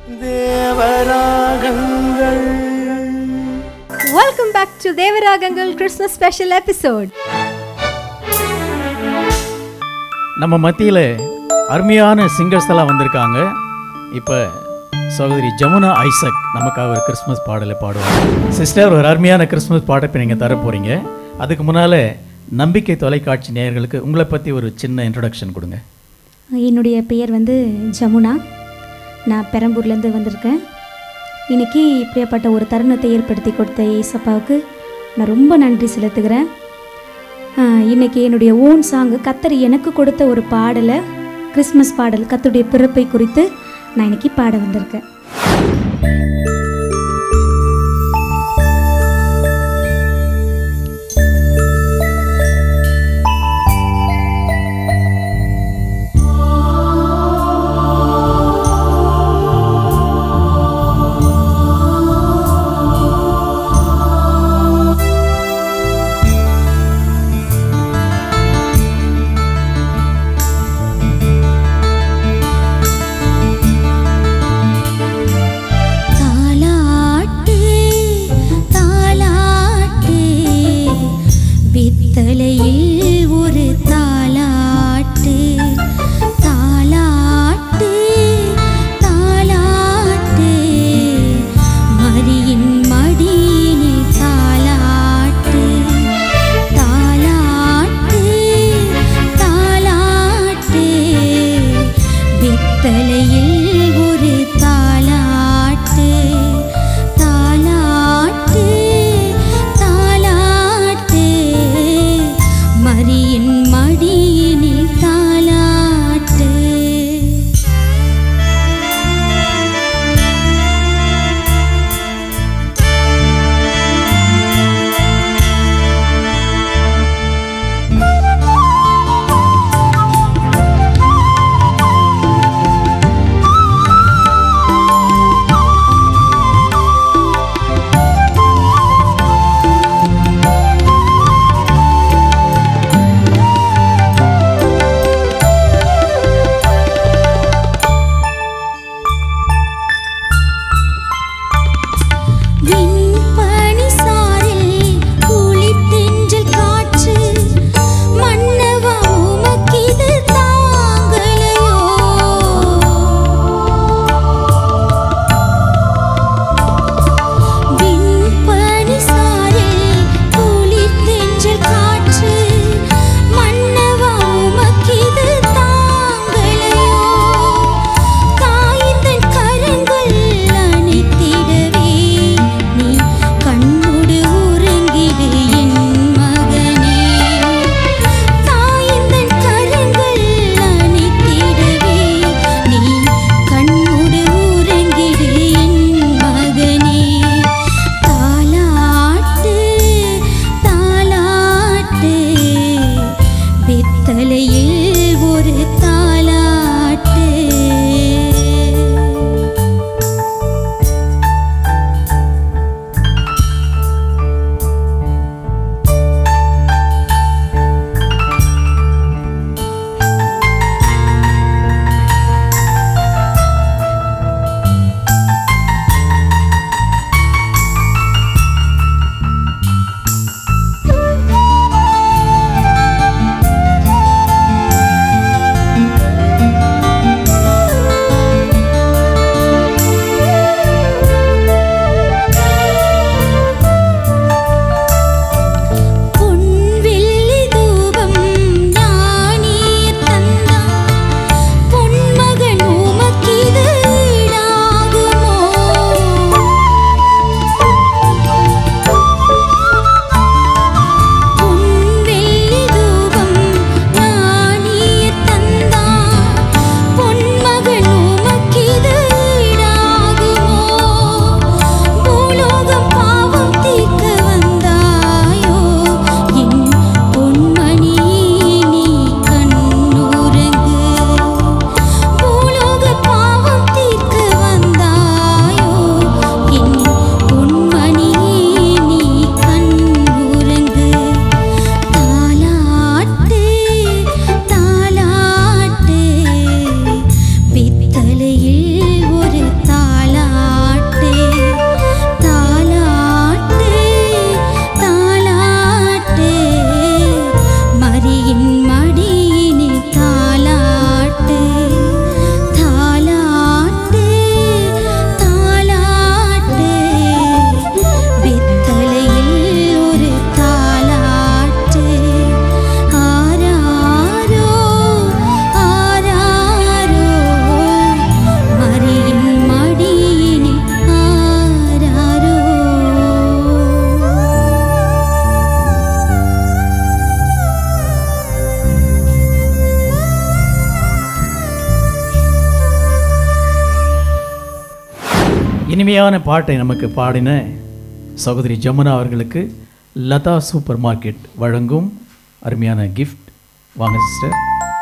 தேவராகங்கள் welcome back to தேவராகங்கள் Christmas special episode நம்ம மத்தியில் அருமையான சிங்கர்ஸ் எல்லாம் வந்திருக்காங்க இப்போ சகோதரி ஜமுனா ஐசக் நமக்காக ஒரு கிறிஸ்மஸ் பாடலை பாடுவாங்க சிஸ்டர் ஒரு அருமையான கிறிஸ்மஸ் பாட்டை இப்போ நீங்கள் தர போகிறீங்க அதுக்கு முன்னால் நம்பிக்கை தொலைக்காட்சி நேயர்களுக்கு உங்களை பற்றி ஒரு சின்ன இன்ட்ரடக்ஷன் கொடுங்க என்னுடைய பெயர் வந்து ஜமுனா நான் பெரம்பூர்லேருந்து வந்திருக்கேன் இன்னைக்கு இப்படியாப்பட்ட ஒரு தருணத்தை ஏற்படுத்தி கொடுத்த ஏசப்பாவுக்கு நான் ரொம்ப நன்றி செலுத்துகிறேன் ஆஹ், இன்னைக்கு என்னுடைய ஓன் சாங்கு கத்தர் எனக்கு கொடுத்த ஒரு பாடலை கிறிஸ்மஸ் பாடல் கத்தருடைய பிறப்பை குறித்து நான் இன்னைக்கு பாட வந்திருக்கேன் தாலா இனிமையான பாட்டை நமக்கு பாடின சகோதரி ஜமுனா அவர்களுக்கு லதா சூப்பர் மார்க்கெட் வழங்கும் அருமையான கிஃப்ட் வாங்க சிஸ்டர்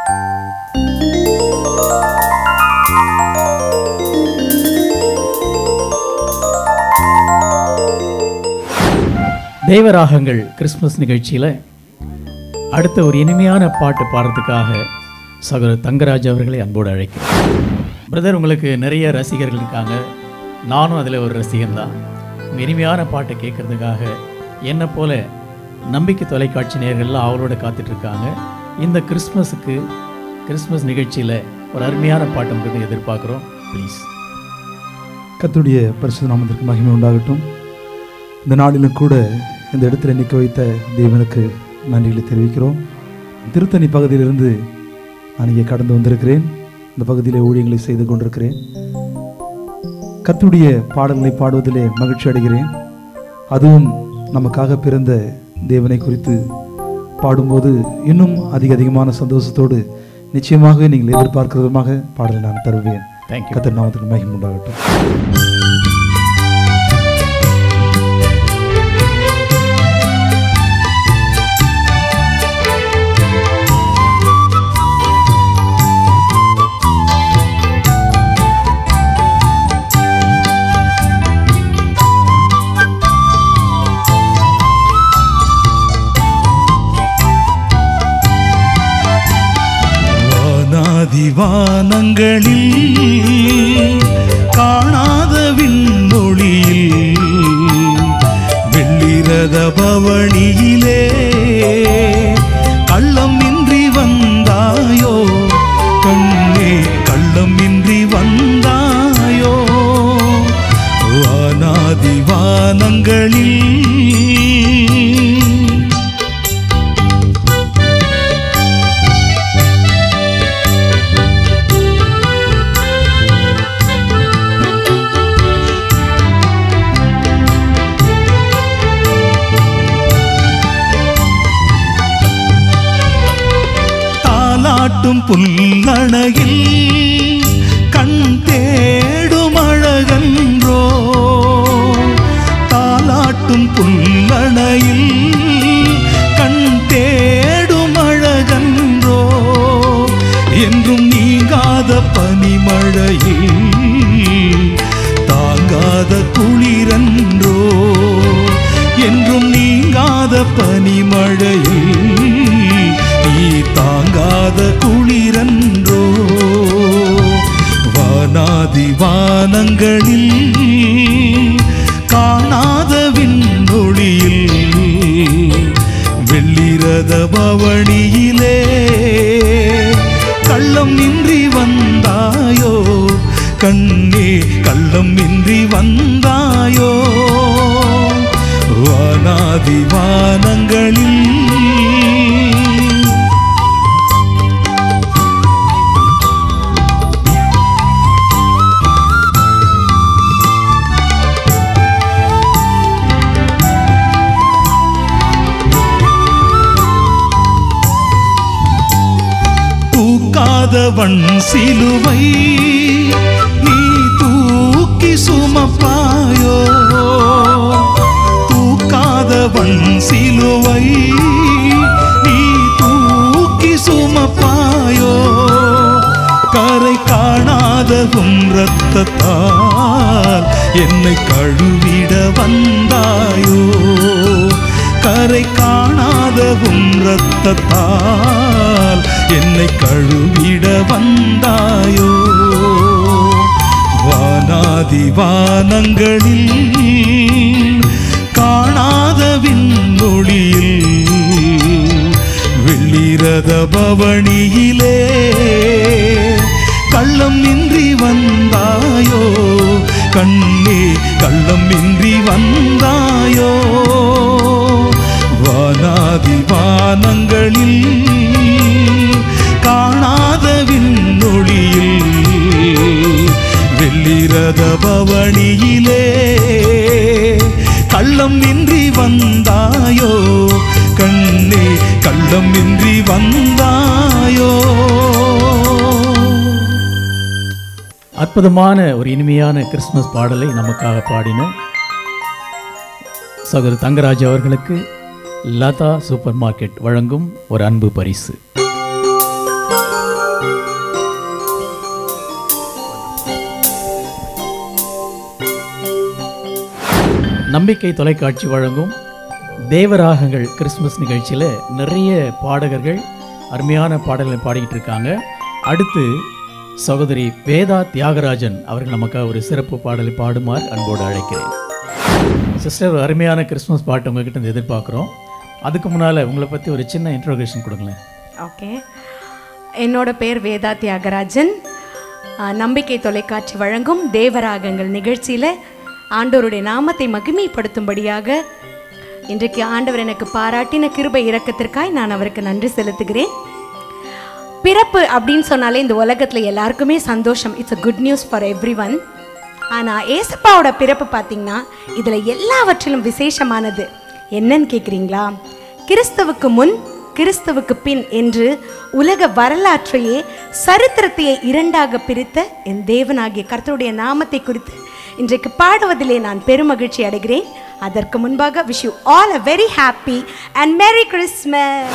தேவராகங்கள் கிறிஸ்மஸ் நிகழ்ச்சியில் அடுத்த ஒரு இனிமையான பாட்டு பாடுறதுக்காக சகோதரர் தங்கராஜ் அவர்களை அன்போடு அழைக்கிறேன் பிரதர் உங்களுக்கு நிறைய ரசிகர்கள் இருக்காங்க நானும் அதில் ஒரு ரசிகன் தான் உங்கள் இனிமையான பாட்டை கேட்கறதுக்காக என்னை போல நம்பிக்கை தொலைக்காட்சி நேயர்கள்லாம் அவளோட காத்துட்டு இருக்காங்க இந்த கிறிஸ்மஸுக்கு கிறிஸ்மஸ் நிகழ்ச்சியில் ஒரு அருமையான பாட்டு உங்களுக்கு எதிர்பார்க்குறோம் ப்ளீஸ் கர்த்தருடைய பரிசுத்த நாமத்திற்கு மகிமை உண்டாகட்டும் இந்த நாளிலும் கூட இந்த இடத்துல நிற்க வைத்த தேவனுக்கு நன்றிகளை தெரிவிக்கிறோம் திருத்தணி பகுதியிலிருந்து நான் இங்கே கடந்து வந்திருக்கிறேன் இந்த பகுதியிலே ஊழியங்களை செய்து கொண்டிருக்கிறேன் கர்த்தருடைய பாடல்களை பாடுவதிலே மகிழ்ச்சி அடைகிறேன் அதுவும் நமக்காக பிறந்த தேவனை குறித்து பாடும்போது இன்னும் அதிக அதிகமான சந்தோஷத்தோடு நிச்சயமாக நீங்கள் எதிர்பார்க்கிற விதமாக பாடலை நான் தருவேன் தேங்க்யூ கத்தர் நாமத்துக்கு மகிமை உண்டாகட்டும் வானாதிவானங்களில் காணாத விண்ணொளியில் வெள்ளிரத பவனியிலே கள்ளம் இன்றி வந்தாயோ கண்ணே கள்ளம் இன்றி வந்தாயோ வானாதிவானங்களில் தாலாட்டும் புல்லணையில் கண் தேடும் அழகன்றோ தாலாட்டும் புல்லணையில் கண் தேடும் அழகன்றோ என்றும் நீங்காத பனிமழையில் தாங்காத குளிரன்றோ என்றும் நீங்காத பனிமழையில் நீ தாங்காத குளிரன்றோ வானாதி வானங்களில் காணாத விண்ணொளியில் வெள்ளிரத பவனியிலே கள்ளம் இன்றி வந்தாயோ கண்ணே கள்ளம் இன்றி வந்தாயோ வானாதி வானங்களில் தூக்காதவன் சிலுவை நீ தூக்கி சுமப்பாயோ தூக்காதவன் சிலுவை நீ தூக்கி சுமப்பாயோ கரை காணாததும் இரத்தத்தால் என்னை கழுவிட வந்தாயோ கரை காணாதவும் இரத்தத்தால் என்னை கழுவிட வந்தாயோ வானாதி வானங்களில் காணாத விண்ணொளியில் வெள்ளிரத பவனியிலே கள்ளம் இன்றி வந்தாயோ கண்ணே கள்ளம் இன்றி வந்தாயோ வானாதி வானங்களில் காணாத விண்ணொளியில் வெள்ளிரத பவனியிலே கள்ளம் இன்றி வந்தாயோ கண்ணே கள்ளம் இன்றி வந்தாயோ அற்புதமான ஒரு இனிமையான கிறிஸ்மஸ் பாடலை நமக்காக பாடின சகோதரர் தங்கராஜ் அவர்களுக்கு லதா சூப்பர் மார்க்கெட் வழங்கும் ஒரு அன்பு பரிசு நம்பிக்கை தொலைக்காட்சி வழங்கும் தேவராகங்கள் கிறிஸ்மஸ் நிகழ்ச்சியில் நிறைய பாடகர்கள் அருமையான பாடல்களை பாடிக்கிட்டு இருக்காங்க அடுத்து சகோதரி வேதா தியாகராஜன் அவர்கள் நமக்காக ஒரு சிறப்பு பாடலை பாடுமாறு அன்போடு அழைக்கிறேன் சிஸ்டர் ஒரு அருமையான கிறிஸ்மஸ் பாட்டு உங்ககிட்ட இருந்து எதிர்பார்க்குறோம் அதுக்கு முன்னால் உங்களை பற்றி ஒரு சின்ன இன்ட்ரோகேஷன் கொடுங்களேன் ஓகே என்னோட பேர் வேதா தியாகராஜன் ஆ, நம்பிக்கை தொலைக்காட்சி வழங்கும் தேவராகங்கள் நிகழ்ச்சியில் ஆண்டவருடைய நாமத்தை மகிமைப்படுத்தும்படியாக இன்றைக்கு ஆண்டவர் எனக்கு பாராட்டின கிருபை இரக்கத்திற்காய் நான் அவருக்கு நன்றி செலுத்துகிறேன் பிறப்பு அப்படின்னு சொன்னாலே இந்த உலகத்தில் எல்லாருக்குமே சந்தோஷம் it's a good news for everyone ஆனால் ஏசப்பாவோட பிறப்பு பார்த்தீங்கன்னா இதில் எல்லாவற்றிலும் விசேஷமானது என்னன்னு கேட்குறீங்களா கிறிஸ்துவுக்கு முன் கிறிஸ்துவுக்கு பின் என்று உலக வரலாற்றையே சரித்திரத்தையே இரண்டாக பிரித்த என் தேவனாகிய கர்த்தருடைய நாமத்தை குறித்து இன்றைக்கு பாடுவதிலே நான் பெருமகிழ்ச்சி அடைகிறேன் அதற்கு முன்பாக wish you all a very happy and merry Christmas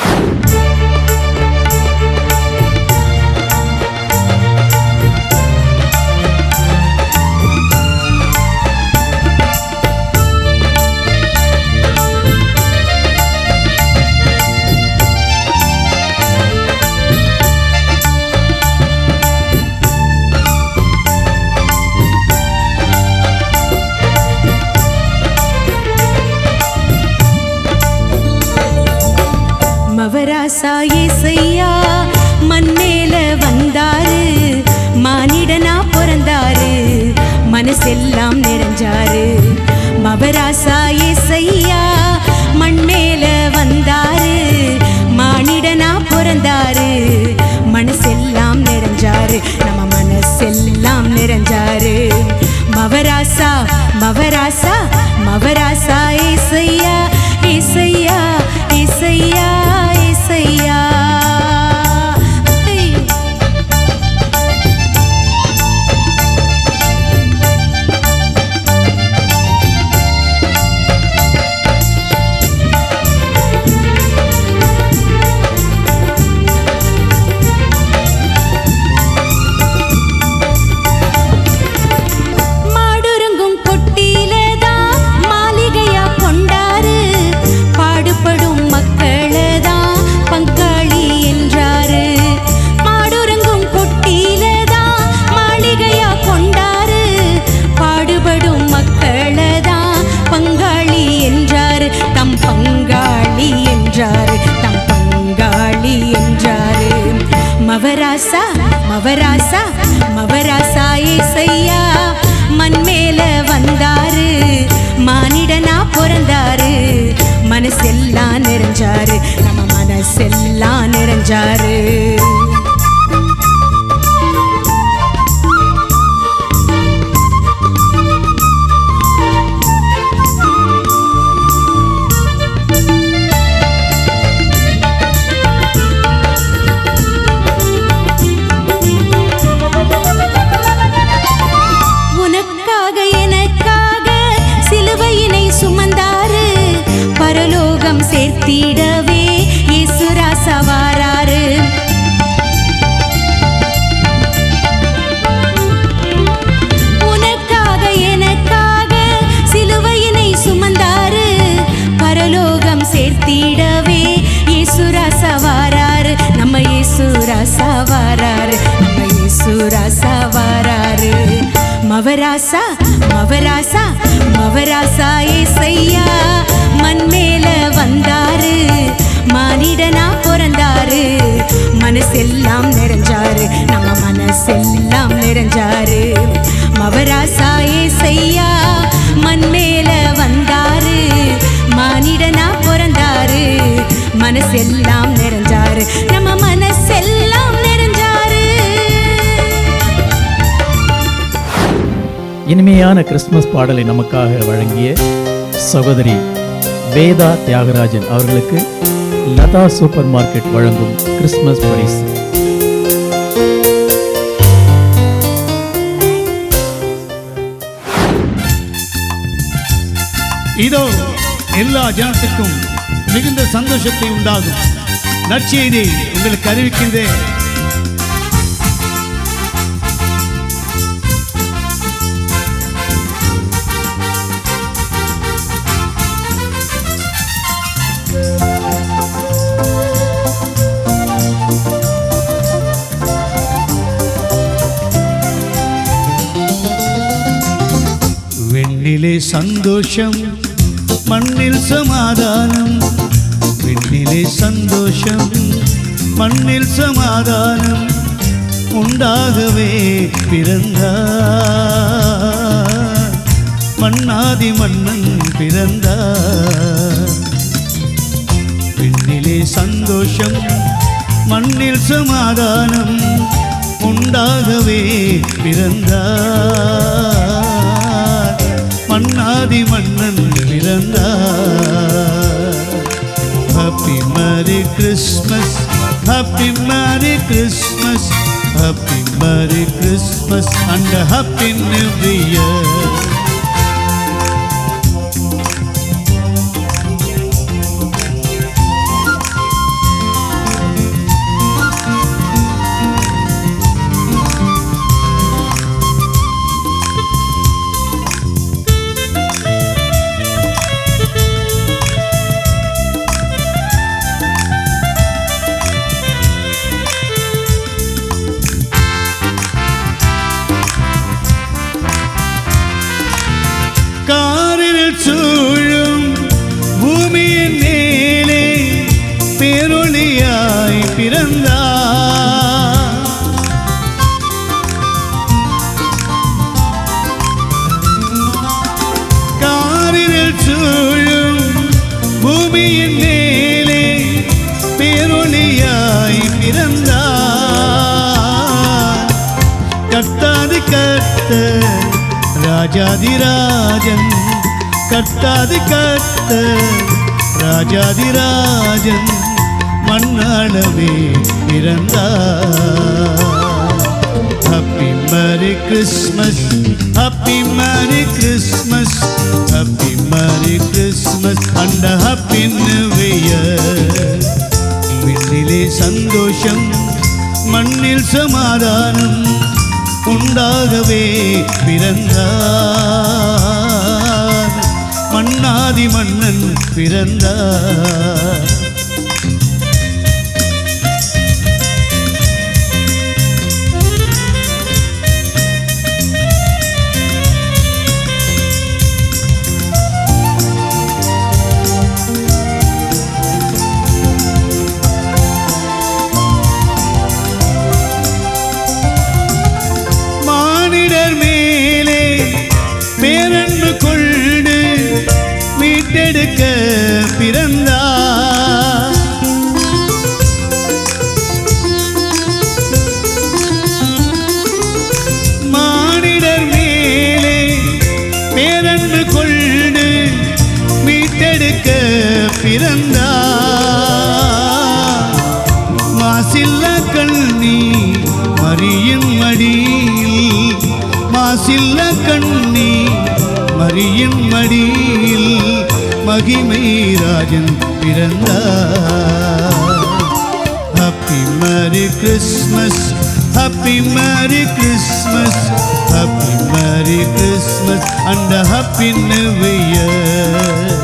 மவராசா ஏசையா மண்ணேல வந்தாரு மானிடனா பிறந்தாரு மனசெல்லாம் நிறைஞ்சாரு மவராசா ஏசையா மண்மேல வந்தாரு மானிடனா பிறந்தாரு மனசெல்லாம் நிறைஞ்சாரு நம்ம மனசெல்லாம் நிறைஞ்சாரு மவராசா மவராசா மவராசா ஏசையா ஏசையா ஏசையா ஏசையா ஏய். மாடுறங்கும் கொட்டிலதான் மாளிகையா கொண்டாரு பாடுபடும் மக்களதான் பங்காளி என்றாரு மாடுறங்கும் கொட்டிலதான் மாளிகையா கொண்டாரு பாடுபடும் மக்களதான் பங்காளி என்றாரு தம் பங்காளி என்றாரு தம் பங்காளி என்றாரு மவராசா மவராசா மவராசா ஏசையா மண் மேல வந்தாரு மானிடனா பிறந்தாரு மனசெல்லாம் நிறைஞ்சாரு நம்ம மனசெல்லாம் நிறைஞ்சாரு உனக்காக எனக்காக சிலுவையினை சுமந்தாரு பரலோகம் சேர்த்திடவே இயேசுராசா வாராரு உனக்காக எனக்காக சிலுவையினை சுமந்தாரு பரலோகம் சேர்த்திடவே இயேசுராசா வாராரு நம்ம இயேசுராசா வாராரு நம்ம இயேசுராசா வாராரு மவராசா மவராசா மவராசா ஏசையா மண் மேல வந்தாரு மானிடனா பிறந்தாரு மனசெல்லாம் நிறைஞ்சாரு நம்ம மனசெல்லாம் நிறைஞ்சாரு மவராசா ஏசையா மண் மேல வந்தாரு மானிடனா பிறந்தாரு மனசெல்லாம் நிறைஞ்சாரு நம்ம மனசெல்லாம் நிறைஞ்சாரு இனிமையான கிறிஸ்மஸ் பாடலை நமக்காக வழங்கிய சகோதரி வேதா தியாகராஜன் அவர்களுக்கு லதா சூப்பர் மார்க்கெட் வழங்கும் கிறிஸ்மஸ் பரிசு இதோ எல்லா ஜனத்துக்கும் மிகுந்த சந்தோஷத்தை உண்டாகும் நற்செய்தி உங்களுக்கு அறிவிக்கின்றேன் வெண்ணிலே சந்தோஷம் மண்ணில் சமாதானம் வெண்ணிலே சந்தோஷம் மண்ணில் சமாதானம் உண்டாகவே பிறந்தார் மன்னாதி மன்னன் பிறந்தார் விண்ணிலே சந்தோஷம் மண்ணில் சமாதானம் உண்டாகவே பிறந்தார் மன்னாதி மன்னன் பிறந்தார் happy merry Christmas happy merry Christmas happy merry Christmas and happy new year காரில் சூழும் பூமியின் மேலே பேரொளியாய் பிறந்தார் காரில் சூழும் பூமியின் மேலே பேரொளியாய் பிறந்தார் கத்தாது கத்த ராஜாதிராஜன் கத்தாது கத்த ராஜாதிராஜன் மண்ணாளவே பிறந்தார் happy merry Christmas happy merry Christmas happy merry Christmas and happy new year விண்ணிலே சந்தோஷம் மண்ணில் சமாதானம் உண்டாகவே பிறந்தார் மன்னாதி மன்னன் பிறந்தார் மானிடர் மேலே பேரன்பு கொண்டு மீட்டெடுக்க பிறந்தார் மானிடர் மேலே பேரன்பு கொண்டு மீட்டெடுக்க பிறந்தார் மாசில்ல கண்ணி மரியின் மடியில் மாசில்ல கண்ணி மரியின் மடியில் மகிமை ராஜன் பிறந்தார் happy merry Christmas happy merry Christmas happy merry Christmas and happy new year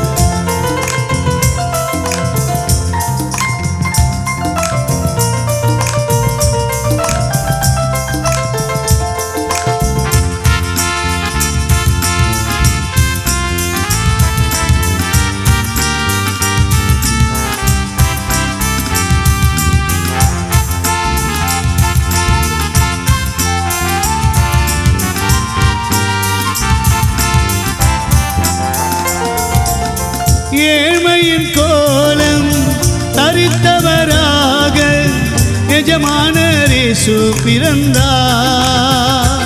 ஏழ்மையின் கோலம் தரித்தவராக எஜமானரேசு பிறந்தார்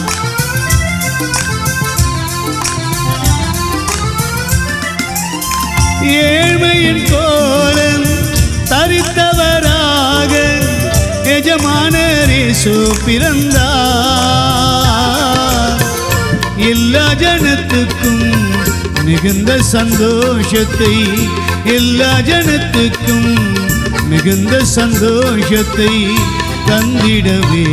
ஏழ்மையின் கோலம் தரித்தவராக எஜமானரேசு பிறந்தார் எல்லா ஜனத்துக்கும் மிகுந்த சந்தோஷத்தை எல்லா ஜனத்துக்கும் மிகுந்த சந்தோஷத்தை தந்திடவே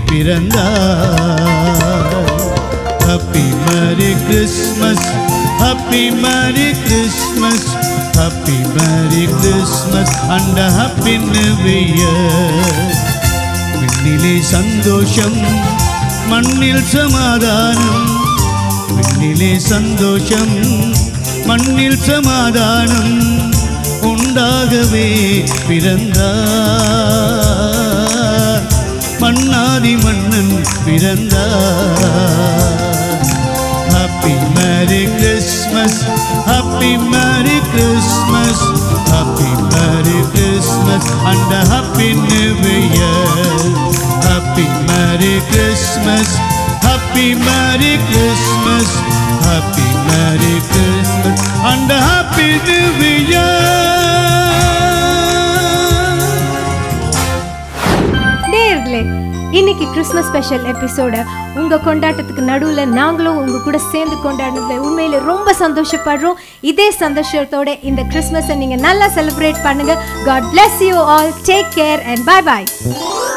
பிறந்தார் happy merry Christmas happy merry Christmas happy merry Christmas and happy new year விண்ணிலே சந்தோஷம் மண்ணில் சமாதானம் விண்ணிலே சந்தோஷம் மண்ணில் சமாதானம் உண்டாகவே பிறந்தார் மன்னாதி மன்னன் பிறந்தார் happy merry Christmas happy merry Christmas happy merry Christmas and happy new year happy merry Christmas happy merry Christmas happy merry Christmas and happy new year நேர்களே இன்னைக்கு கிறிஸ்மஸ் ஸ்பெஷல் எபிசோட உங்க கொண்டாட்டத்துக்கு நடுவுல நாங்களும் உங்க கூட சேர்ந்து கொண்டாடுனதுல உண்மையில ரொம்ப சந்தோஷப்படுறோம் இதே சந்தோஷத்தோட இந்த கிறிஸ்மஸை நீங்க நல்லா செலிப்ரேட் பண்ணுங்க God bless you all take care and bye bye